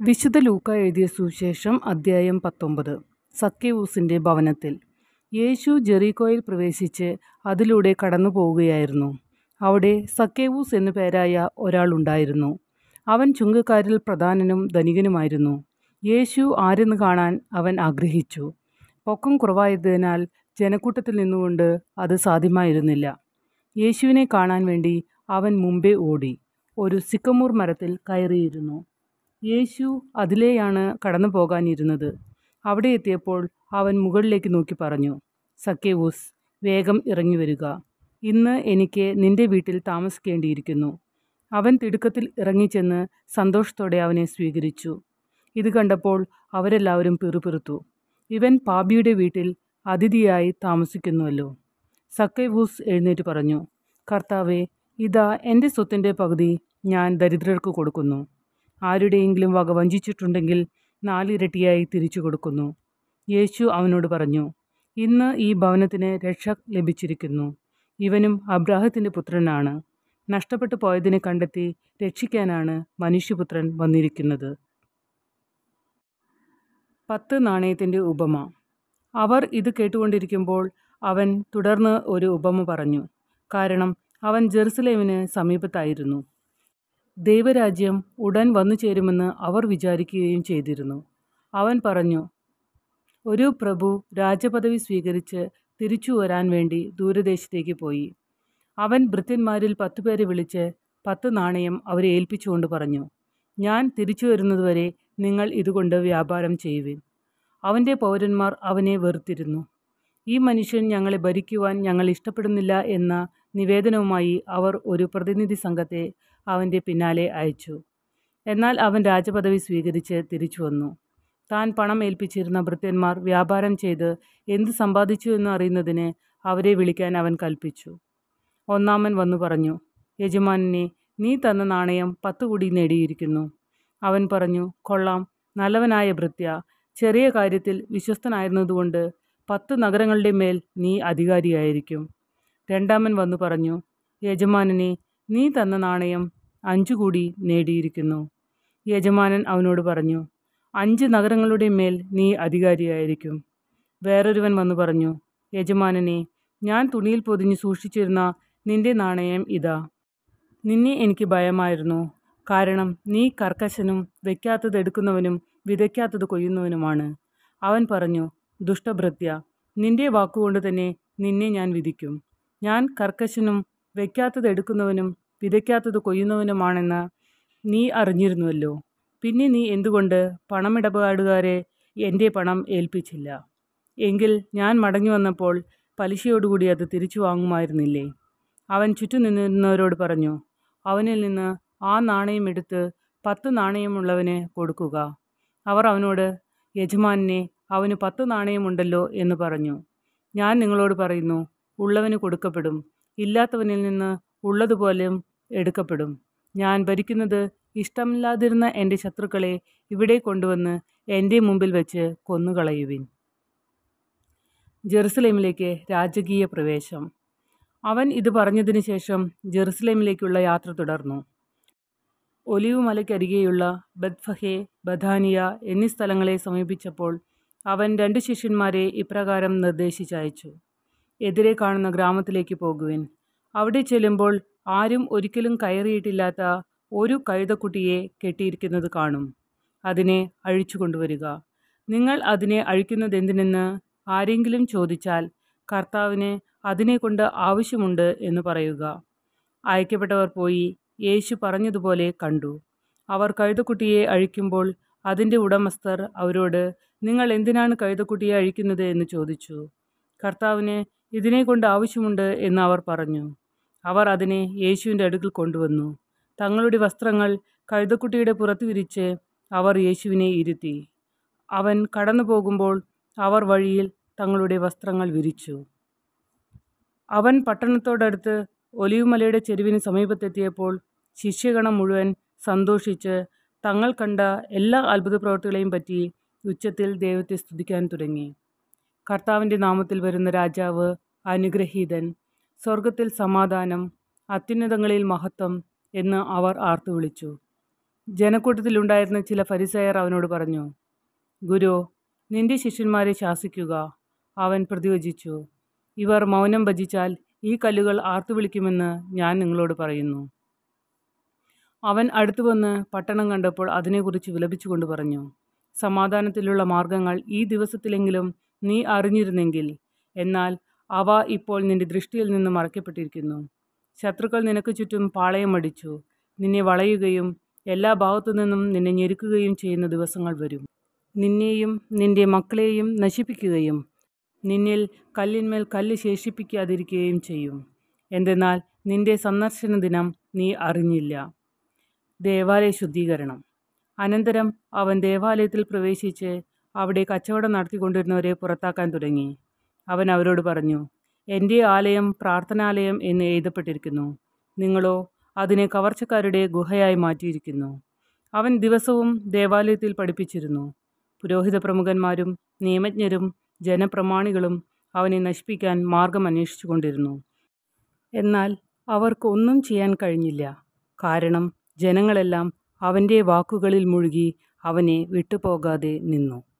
വിശുദ്ധ ലൂക്ക എഴുതിയ സുവിശേഷം അദ്ധ്യായം പത്തൊമ്പത് സക്കേവൂസിൻ്റെ ഭവനത്തിൽ യേശു ജെറീക്കോയിൽ പ്രവേശിച്ച് അതിലൂടെ കടന്നു പോവുകയായിരുന്നു അവിടെ സക്കേവൂസ് എന്നു പേരായ ഒരാളുണ്ടായിരുന്നു അവൻ ചുങ്കക്കാരിൽ പ്രധാനനും ധനികനുമായിരുന്നു യേശു ആരെന്ന് കാണാൻ അവൻ ആഗ്രഹിച്ചു പൊക്കം കുറവായതിനാൽ ജനക്കൂട്ടത്തിൽ നിന്നുകൊണ്ട് അത് സാധ്യമായിരുന്നില്ല യേശുവിനെ കാണാൻ വേണ്ടി അവൻ മുമ്പേ ഓടി ഒരു സിക്കമൂർ മരത്തിൽ കയറിയിരുന്നു യേശു അതിലെയാണ് കടന്നു പോകാനിരുന്നത് അവിടെ എത്തിയപ്പോൾ അവൻ മുകളിലേക്ക് നോക്കി പറഞ്ഞു സക്കേവൂസ് വേഗം ഇറങ്ങി വരിക ഇന്ന് എനിക്ക് നിന്റെ വീട്ടിൽ താമസിക്കേണ്ടിയിരിക്കുന്നു അവൻ തിടുക്കത്തിൽ ഇറങ്ങിച്ചെന്ന് സന്തോഷത്തോടെ അവനെ സ്വീകരിച്ചു ഇത് കണ്ടപ്പോൾ അവരെല്ലാവരും പിറുപിറുത്തു ഇവൻ പാപിയുടെ വീട്ടിൽ അതിഥിയായി താമസിക്കുന്നുവല്ലോ സക്കേവൂസ് എഴുന്നേറ്റ് പറഞ്ഞു കർത്താവെ ഇതാ എൻ്റെ സ്വത്തിൻ്റെ പകുതി ഞാൻ ദരിദ്രർക്ക് കൊടുക്കുന്നു ആരുടെയെങ്കിലും വക വഞ്ചിച്ചിട്ടുണ്ടെങ്കിൽ നാലിരട്ടിയായി തിരിച്ചു കൊടുക്കുന്നു യേശു അവനോട് പറഞ്ഞു ഇന്ന് ഈ ഭവനത്തിന് രക്ഷ ലഭിച്ചിരിക്കുന്നു ഇവനും അബ്രാഹത്തിൻ്റെ പുത്രനാണ് നഷ്ടപ്പെട്ടു പോയതിനെ കണ്ടെത്തി രക്ഷിക്കാനാണ് മനുഷ്യപുത്രൻ വന്നിരിക്കുന്നത് പത്ത് നാണയത്തിൻ്റെ ഉപമ അവർ ഇത് കേട്ടുകൊണ്ടിരിക്കുമ്പോൾ അവൻ തുടർന്ന് ഒരു ഉപമ പറഞ്ഞു കാരണം അവൻ ജെറുസലേമിന് സമീപത്തായിരുന്നു ദൈവരാജ്യം ഉടൻ വന്നു ചേരുമെന്ന് അവർ വിചാരിക്കുകയും ചെയ്തിരുന്നു അവൻ പറഞ്ഞു ഒരു പ്രഭു രാജപദവി സ്വീകരിച്ച് തിരിച്ചു വരാൻ വേണ്ടി ദൂരദേശത്തേക്ക് പോയി അവൻ ഭൃത്യന്മാരിൽ പത്തുപേരെ വിളിച്ച് പത്ത് നാണയം അവരെ ഏൽപ്പിച്ചുകൊണ്ട് പറഞ്ഞു ഞാൻ തിരിച്ചു വരുന്നതുവരെ നിങ്ങൾ ഇതുകൊണ്ട് വ്യാപാരം ചെയ്യുവിൻ അവൻ്റെ പൗരന്മാർ അവനെ വെറുത്തിരുന്നു ഈ മനുഷ്യൻ ഞങ്ങളെ ഭരിക്കുവാൻ ഞങ്ങൾ ഇഷ്ടപ്പെടുന്നില്ല എന്ന നിവേദനവുമായി അവർ ഒരു പ്രതിനിധി സംഘത്തെ അവൻ്റെ പിന്നാലെ അയച്ചു എന്നാൽ അവൻ രാജപദവി സ്വീകരിച്ച് തിരിച്ചു വന്നു താൻ പണം ഏൽപ്പിച്ചിരുന്ന ഭൃത്യന്മാർ വ്യാപാരം ചെയ്ത് എന്ത് സമ്പാദിച്ചു എന്ന് അറിയുന്നതിന് അവരെ വിളിക്കാൻ അവൻ കൽപ്പിച്ചു ഒന്നാമൻ വന്നു പറഞ്ഞു യജമാനെ നീ തന്ന നാണയം പത്ത് കൂടി നേടിയിരിക്കുന്നു അവൻ പറഞ്ഞു കൊള്ളാം നല്ലവനായ ഭൃത്യ ചെറിയ കാര്യത്തിൽ വിശ്വസ്തനായിരുന്നതുകൊണ്ട് പത്ത് നഗരങ്ങളുടെ മേൽ നീ അധികാരിയായിരിക്കും രണ്ടാമൻ വന്നു പറഞ്ഞു യജമാനനെ നീ തന്ന നാണയം അഞ്ചു കൂടി നേടിയിരിക്കുന്നു യജമാനൻ അവനോട് പറഞ്ഞു അഞ്ച് നഗരങ്ങളുടെ മേൽ നീ അധികാരിയായിരിക്കും വേറൊരുവൻ വന്നു പറഞ്ഞു യജമാനനെ ഞാൻ തുണിയിൽ പൊതിഞ്ഞ് സൂക്ഷിച്ചിരുന്ന നിന്റെ നാണയം ഇതാ നിന്നെ എനിക്ക് ഭയമായിരുന്നു കാരണം നീ കർക്കശനും വയ്ക്കാത്തത് എടുക്കുന്നവനും വിതയ്ക്കാത്തത് കൊയ്യുന്നവനുമാണ് അവൻ പറഞ്ഞു ദുഷ്ടഭൃത്യ നിന്റെ വാക്കുകൊണ്ട് തന്നെ നിന്നെ ഞാൻ വിധിക്കും ഞാൻ കർക്കശനും വയ്ക്കാത്തത് എടുക്കുന്നവനും വിതയ്ക്കാത്തത് കൊയ്യുന്നവനുമാണെന്ന് നീ അറിഞ്ഞിരുന്നുവല്ലോ പിന്നെ നീ എന്തുകൊണ്ട് പണമിടപാടുകാരെ എൻ്റെ പണം ഏൽപ്പിച്ചില്ല എങ്കിൽ ഞാൻ മടങ്ങി വന്നപ്പോൾ പലിശയോടുകൂടി അത് തിരിച്ചു വാങ്ങുമായിരുന്നില്ലേ അവൻ ചുറ്റും നിന്നിരുന്നവരോട് പറഞ്ഞു അവനിൽ നിന്ന് ആ നാണയം എടുത്ത് പത്ത് നാണയമുള്ളവന് കൊടുക്കുക അവർ അവനോട് യജമാനെ അവന് പത്ത് നാണയമുണ്ടല്ലോ എന്ന് പറഞ്ഞു ഞാൻ നിങ്ങളോട് പറയുന്നു ഉള്ളവന് കൊടുക്കപ്പെടും ഇല്ലാത്തവനിൽ നിന്ന് ഉള്ളതുപോലെയും എടുക്കപ്പെടും ഞാൻ ഭരിക്കുന്നത് ഇഷ്ടമില്ലാതിരുന്ന എൻ്റെ ശത്രുക്കളെ ഇവിടെ കൊണ്ടുവന്ന് എൻ്റെ മുമ്പിൽ വെച്ച് കൊന്നുകളയുവിൻ ജെറുസലേമിലേക്ക് രാജകീയ പ്രവേശം അവൻ ഇത് പറഞ്ഞതിന് ശേഷം ജെറുസലേമിലേക്കുള്ള യാത്ര തുടർന്നു ഒലിവ് മലയ്ക്കരികെയുള്ള ബദ്ഫഹെ ബഥാനിയ എന്നീ സ്ഥലങ്ങളെ സമീപിച്ചപ്പോൾ അവൻ രണ്ട് ശിഷ്യന്മാരെ ഇപ്രകാരം നിർദ്ദേശിച്ചയച്ചു എതിരെ കാണുന്ന ഗ്രാമത്തിലേക്ക് പോകുവിൻ അവിടെ ചെല്ലുമ്പോൾ ആരും ഒരിക്കലും കയറിയിട്ടില്ലാത്ത ഒരു കഴുതക്കുട്ടിയെ കെട്ടിയിരിക്കുന്നത് കാണും അതിനെ അഴിച്ചു കൊണ്ടുവരിക നിങ്ങൾ അതിനെ അഴിക്കുന്നതെന്തിനെന്ന് ആരെങ്കിലും ചോദിച്ചാൽ കർത്താവിന് അതിനെക്കൊണ്ട് ആവശ്യമുണ്ട് എന്ന് പറയുക അയക്കപ്പെട്ടവർ പോയി യേശു പറഞ്ഞതുപോലെ കണ്ടു അവർ കഴുതക്കുട്ടിയെ അഴിക്കുമ്പോൾ അതിൻ്റെ ഉടമസ്ഥർ അവരോട് നിങ്ങൾ എന്തിനാണ് കഴുതക്കുട്ടിയെ അഴിക്കുന്നത് എന്ന് ചോദിച്ചു കർത്താവിന് ഇതിനെക്കൊണ്ട് ആവശ്യമുണ്ട് എന്ന് അവർ പറഞ്ഞു അവർ അതിനെ യേശുവിൻ്റെ അടുക്കൽ കൊണ്ടുവന്നു തങ്ങളുടെ വസ്ത്രങ്ങൾ കഴുതക്കുട്ടിയുടെ പുറത്ത് വിരിച്ച് അവർ യേശുവിനെ ഇരുത്തി അവൻ കടന്നു പോകുമ്പോൾ അവർ വഴിയിൽ തങ്ങളുടെ വസ്ത്രങ്ങൾ വിരിച്ചു അവൻ പട്ടണത്തോടടുത്ത് ഒലിവുമലയുടെ ചെരുവിന് സമീപത്തെത്തിയപ്പോൾ ശിഷ്യഗണം മുഴുവൻ സന്തോഷിച്ച് തങ്ങൾ കണ്ട എല്ലാ അത്ഭുത പ്രവർത്തികളെയും പറ്റി ഉച്ചത്തിൽ ദൈവത്തെ സ്തുതിക്കാൻ തുടങ്ങി കർത്താവിൻ്റെ നാമത്തിൽ വരുന്ന രാജാവ് അനുഗ്രഹീതൻ സ്വർഗത്തിൽ സമാധാനം അത്യുന്നതങ്ങളിൽ മഹത്വം എന്ന് അവർ ആർത്തു വിളിച്ചു ജനക്കൂട്ടത്തിലുണ്ടായിരുന്ന ചില ഫരിസയർ അവനോട് പറഞ്ഞു ഗുരു നിന്റെ ശിഷ്യന്മാരെ ശാസിക്കുക അവൻ പ്രതിവചിച്ചു ഇവർ മൗനം ഭജിച്ചാൽ ഈ കല്ലുകൾ ആർത്തു വിളിക്കുമെന്ന് ഞാൻ നിങ്ങളോട് പറയുന്നു അവൻ അടുത്തു വന്ന് പട്ടണം കണ്ടപ്പോൾ അതിനെക്കുറിച്ച് വിലപിച്ചുകൊണ്ട് പറഞ്ഞു സമാധാനത്തിലുള്ള മാർഗങ്ങൾ ഈ ദിവസത്തിലെങ്കിലും നീ അറിഞ്ഞിരുന്നെങ്കിൽ എന്നാൽ അവ ഇപ്പോൾ നിന്റെ ദൃഷ്ടിയിൽ നിന്ന് മറയ്ക്കപ്പെട്ടിരിക്കുന്നു ശത്രുക്കൾ നിനക്ക് ചുറ്റും പാളയമടിച്ചു നിന്നെ വളയുകയും എല്ലാ ഭാഗത്തു നിന്നും നിന്നെ ഞെരുക്കുകയും ചെയ്യുന്ന ദിവസങ്ങൾ വരും നിന്നെയും നിന്റെ മക്കളെയും നശിപ്പിക്കുകയും നിന്നിൽ കല്ലിന്മേൽ കല്ല് ശേഷിപ്പിക്കാതിരിക്കുകയും ചെയ്യും എന്തെന്നാൽ നിന്റെ സന്ദർശന ദിനം നീ അറിഞ്ഞില്ല ദേവാലയ ശുദ്ധീകരണം അനന്തരം അവൻ ദേവാലയത്തിൽ പ്രവേശിച്ച് അവിടെ കച്ചവടം നടത്തിക്കൊണ്ടിരുന്നവരെ പുറത്താക്കാൻ തുടങ്ങി അവൻ അവരോട് പറഞ്ഞു എൻ്റെ ആലയം പ്രാർത്ഥനാലയം എന്ന് എഴുതപ്പെട്ടിരിക്കുന്നു നിങ്ങളോ അതിനെ കവർച്ചക്കാരുടെ ഗുഹയായി മാറ്റിയിരിക്കുന്നു അവൻ ദിവസവും ദേവാലയത്തിൽ പഠിപ്പിച്ചിരുന്നു പുരോഹിത പ്രമുഖന്മാരും നിയമജ്ഞരും ജനപ്രമാണികളും അവനെ നശിപ്പിക്കാൻ മാർഗം അന്വേഷിച്ചു കൊണ്ടിരുന്നു എന്നാൽ അവർക്ക് ഒന്നും ചെയ്യാൻ കഴിഞ്ഞില്ല കാരണം ജനങ്ങളെല്ലാം അവൻ്റെ വാക്കുകളിൽ മുഴുകി അവനെ വിട്ടുപോകാതെ നിന്നു